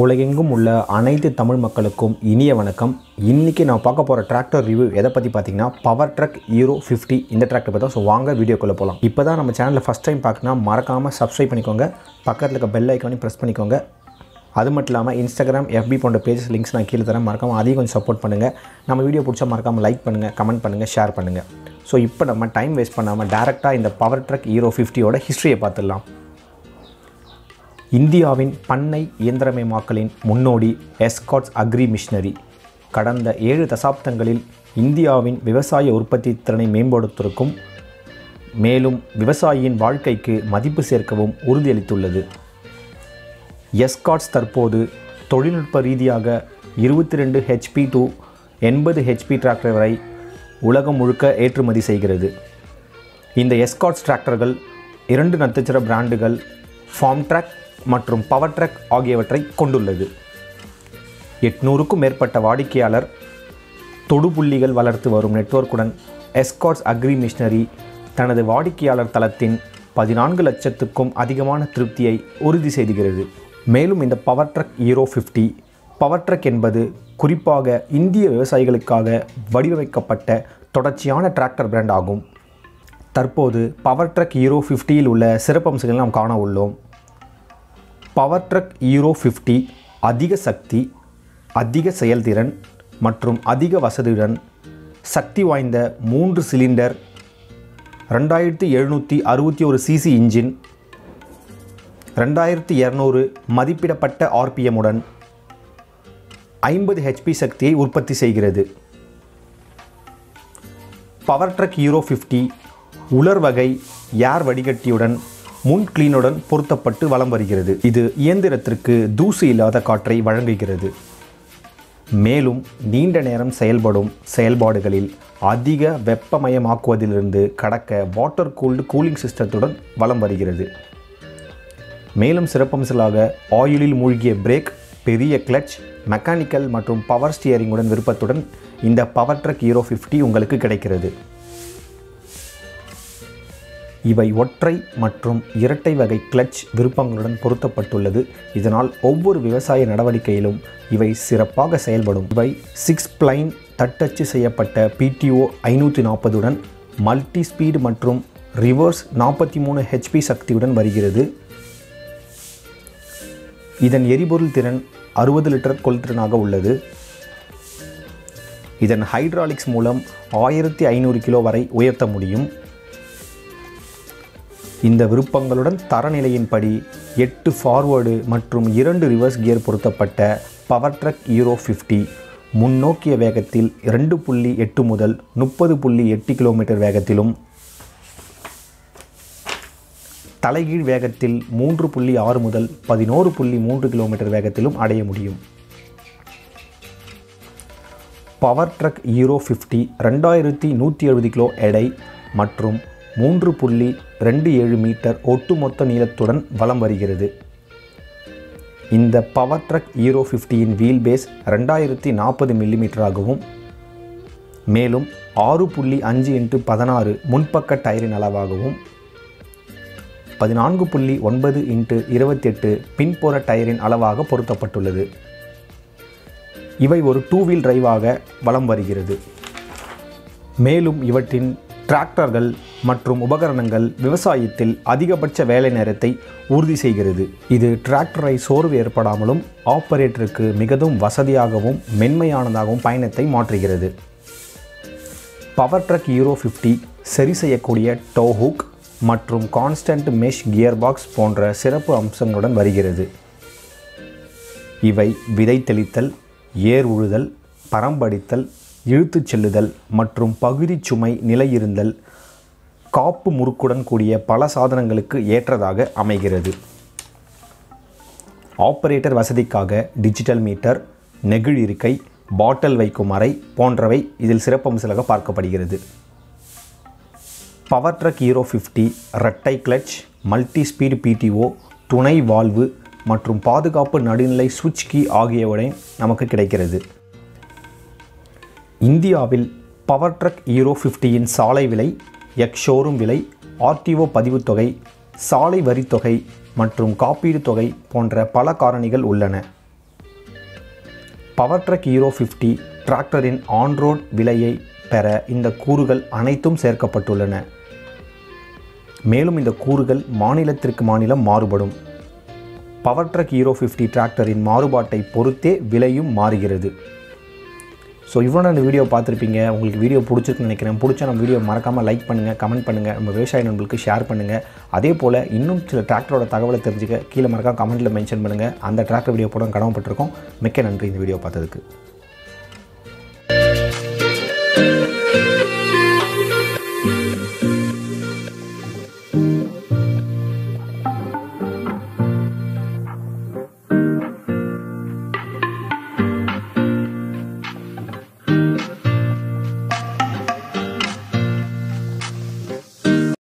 உலகெங்கும் உள்ள அனைத்து தமிழ் மக்களுக்கும் இனிய வணக்கம் இன்றைக்கி நான் பார்க்க போகிற டிராக்டர் ரிவ்யூ எதை பற்றி பார்த்தீங்கன்னா பவர் ட்ரக் ஹீரோ ஃபிஃப்டி இந்த டிராக்டர் பற்றி ஸோ வாங்க வீடியோக்குள்ளே போகலாம் இப்போ தான் நம்ம சேனலில் ஃபஸ்ட் டைம் பார்க்கணும்னா மறக்காமல் சப்ஸ்கிரைப் பண்ணிக்கோங்க பக்கத்தில் இருக்க பெல் ஐக்கானையும் ப்ரெஸ் பண்ணிக்கோங்க அது மட்டும் இல்லாமல் இன்ஸ்டாகிராம் எஃபி போன்ற பேஜஸ் லிங்க்ஸ் நான் கீழே தரேன் மறக்காமல் அதையும் கொஞ்சம் சப்போர்ட் பண்ணுங்கள் நம்ம வீடியோ பிடிச்சா மறக்காமல் லைக் பண்ணுங்கள் கமெண்ட் பண்ணுங்கள் ஷேர் பண்ணுங்கள் ஸோ இப்போ நம்ம டைம் வேஸ்ட் பண்ணாமல் டேரெக்டாக இந்த பவர் ட்ரக் ஹீரோ ஃபிஃப்டியோட ஹிஸ்ட்ரியை பார்த்துடலாம் இந்தியாவின் பண்ணை இயந்திரமயமாக்கலின் முன்னோடி எஸ்காட்ஸ் அக்ரி மிஷனரி கடந்த ஏழு தசாப்தங்களில் இந்தியாவின் விவசாய உற்பத்தி திறனை மேம்படுத்துவதற்கும் மேலும் விவசாயியின் வாழ்க்கைக்கு மதிப்பு சேர்க்கவும் உறுதியளித்துள்ளது எஸ்காட்ஸ் தற்போது தொழில்நுட்ப ரீதியாக இருபத்தி ரெண்டு ஹெச்பி டு எண்பது ஹெச்பி டிராக்டர் வரை உலகம் முழுக்க ஏற்றுமதி செய்கிறது இந்த எஸ்காட்ஸ் டிராக்டர்கள் இரண்டு நட்சத்திர பிராண்டுகள் ஃபார்ம் ட்ராக் மற்றும் பவர் ட்ரக் ஆகியவற்றை கொண்டுள்ளது எட்நூறுக்கும் மேற்பட்ட வாடிக்கையாளர் தொடுபுள்ளிகள் வளர்த்து வரும் நெட்வொர்க்குடன் எஸ்காட்ஸ் அக்ரி மிஷனரி தனது வாடிக்கையாளர் தளத்தின் பதினான்கு லட்சத்துக்கும் அதிகமான திருப்தியை உறுதி செய்கிறது மேலும் இந்த Powertrac Euro fifty Powertrac என்பது குறிப்பாக இந்திய விவசாயிகளுக்காக வடிவமைக்கப்பட்ட தொடர்ச்சியான டிராக்டர் பிராண்ட் ஆகும் தற்போது பவர் ட்ரக் ஹீரோ ஃபிஃப்டியில் உள்ள சிறப்பம்சங்களை நாம் காண உள்ளோம் பவர் ட்ரக் ஹீரோ ஃபிஃப்டி அதிக சக்தி அதிக செயல்திறன் மற்றும் அதிக வசதியுடன் சக்தி வாய்ந்த மூன்று சிலிண்டர் ரெண்டாயிரத்தி எழுநூற்றி அறுபத்தி ஒரு சிசி இன்ஜின் ரெண்டாயிரத்தி இரநூறு மதிப்பிடப்பட்ட ஆர்பிஎம்முடன் ஐம்பது ஹெச்பி சக்தியை உற்பத்தி செய்கிறது பவர் ட்ரக் ஹீரோ ஃபிஃப்டி உலர் வகை ஏர் வடிகட்டியுடன் முன் கிளீனுடன் பொருத்தப்பட்டு வலம் வருகிறது இது இயந்திரத்திற்கு தூசு இல்லாத காற்றை வழங்குகிறது மேலும் நீண்ட நேரம் செயல்படும் செயல்பாடுகளில் அதிக வெப்பமயமாக்குவதிலிருந்து கடக்க வாட்டர் கூல்டு கூலிங் சிஸ்டத்துடன் வலம் வருகிறது மேலும் சிறப்பம்சலாக ஆயிலில் மூழ்கிய பிரேக் பெரிய கிளட்ச் மெக்கானிக்கல் மற்றும் பவர் ஸ்டியரிங்குடன் விருப்பத்துடன் இந்த பவர் ட்ரக் ஹீரோ ஃபிஃப்டி உங்களுக்கு கிடைக்கிறது இவை ஒற்றை மற்றும் இரட்டை வகை கிளட்ச் விருப்பங்களுடன் பொருத்தப்பட்டுள்ளது இதனால் ஒவ்வொரு விவசாய நடவடிக்கையிலும் இவை சிறப்பாக செயல்படும் இவை சிக்ஸ் பிளைன் தட்டச்சு செய்யப்பட்ட பிடிஓ ஐநூற்றி நாற்பதுடன் மல்டி ஸ்பீடு மற்றும் ரிவர்ஸ் நாற்பத்தி மூணு ஹெச்பி சக்தியுடன் வருகிறது இதன் எரிபொருள் திறன் அறுபது லிட்டர் கொள்திறனாக உள்ளது இதன் ஹைட்ராலிக்ஸ் மூலம் ஆயிரத்தி ஐநூறு கிலோ வரை உயர்த்த முடியும் இந்த விருப்பங்களுடன் தரநிலையின்படி எட்டு ஃபார்வேர்டு மற்றும் இரண்டு ரிவர்ஸ் கியர் பொருத்தப்பட்ட பவர் ட்ரக் ஹீரோ ஃபிஃப்டி முன்னோக்கிய வேகத்தில் ரெண்டு புள்ளி எட்டு முதல் முப்பது புள்ளி எட்டு கிலோமீட்டர் வேகத்திலும் தலைகீழ் வேகத்தில் மூன்று புள்ளி ஆறு முதல் பதினோரு புள்ளி மூன்று கிலோமீட்டர் வேகத்திலும் அடைய முடியும் பவர் ட்ரக் ஹீரோ ஃபிஃப்டி ரெண்டாயிரத்தி நூற்றி எழுபது கிலோ எடை மற்றும் மூன்று புள்ளி ரெண்டு ஏழு மீட்டர் ஒட்டுமொத்த நீளத்துடன் வலம் வருகிறது இந்த பவர் ட்ரக் ஹீரோ ஃபிஃப்டியின் வீல் பேஸ் ரெண்டாயிரத்தி நாற்பது மில்லிமீட்டராகவும் மேலும் ஆறு புள்ளி அஞ்சு இன்ட்டு பதினாறு முன்பக்க டயரின் அளவாகவும் பதினான்கு புள்ளி ஒன்பது இன்ட்டு இருபத்தெட்டு பின்புற டயரின் அளவாக பொருத்தப்பட்டுள்ளது இவை ஒரு டூ வீல் டிரைவாக வலம் வருகிறது மேலும் இவற்றின் டிராக்டர்கள் மற்றும் உபகரணங்கள் விவசாயத்தில் அதிகபட்ச வேலை நேரத்தை உறுதி செய்கிறது இது டிராக்டரை சோர்வு ஏற்படாமலும் ஆப்பரேட்டருக்கு மிகவும் வசதியாகவும் மென்மையானதாகவும் பயணத்தை மாற்றுகிறது பவர் ட்ரக் ஹீரோ ஃபிஃப்டி சரி செய்யக்கூடிய டோஹூக் மற்றும் கான்ஸ்டன்ட் மெஷ் கியர் பாக்ஸ் போன்ற சிறப்பு அம்சங்களுடன் வருகிறது இவை விதை தெளித்தல் ஏர் உழுதல் பரம்படித்தல் இழுத்துச் செல்லுதல் மற்றும் பகுதி சுமை நிலையிருந்தல் காப்பு முறுக்குடன் கூடிய பல சாதனங்களுக்கு ஏற்றதாக அமைகிறது ஆப்பரேட்டர் வசதிக்காக டிஜிட்டல் மீட்டர் நெகிழ் இருக்கை பாட்டில் வைக்கும் அறை போன்றவை இதில் சிறப்பம்சலாக பார்க்கப்படுகிறது பவர் ட்ரக் ஹீரோ ஃபிஃப்டி ரெட்டை கிளட்ச் மல்டி ஸ்பீடு பிடிஓ துணை வால்வு மற்றும் பாதுகாப்பு நடுநிலை சுவிட்ச் கீ ஆகியவுடன் நமக்கு கிடைக்கிறது இந்தியாவில் பவர் ட்ரக் ஹீரோ ஃபிஃப்டியின் சாலை விலை எக்ஸ் ஷோரூம் விலை ஆர்டிஓ பதிவுத் தொகை சாலை வரித்தொகை மற்றும் காப்பீடு தொகை போன்ற பல காரணிகள் உள்ளன பவர் ட்ரக் ஹீரோ ஃபிஃப்டி டிராக்டரின் ஆன்ரோட் விலையை பெற இந்த கூறுகள் அனைத்தும் சேர்க்கப்பட்டுள்ளன மேலும் இந்த கூறுகள் மாநிலத்திற்கு மாநிலம் மாறுபடும் பவர் ட்ரக் ஹீரோ ஃபிஃப்டி டிராக்டரின் மாறுபாட்டை பொறுத்தே விலையும் மாறுகிறது ஸோ இவ்வளோ இந்த வீடியோ பார்த்துருப்பீங்க உங்களுக்கு வீடியோ பிடிச்சிருக்குன்னு நினைக்கிறேன் பிடிச்சா நம்ம வீடியோ மறக்காமல் லைக் பண்ணுங்கள் கமெண்ட் பண்ணுங்கள் நம்ம விவசாய நண்பர்களுக்கு ஷேர் பண்ணுங்கள் அதே போல் இன்னும் சில டிராக்டரோட தகவலை தெரிஞ்சுக்க கீழே மறக்காம கமெண்ட்டில் மென்ஷன் பண்ணுங்கள் அந்த டிராக்டர் வீடியோ போட கடமைப்பட்டிருக்கோம் மிக்க நன்றி இந்த வீடியோ பார்த்ததுக்கு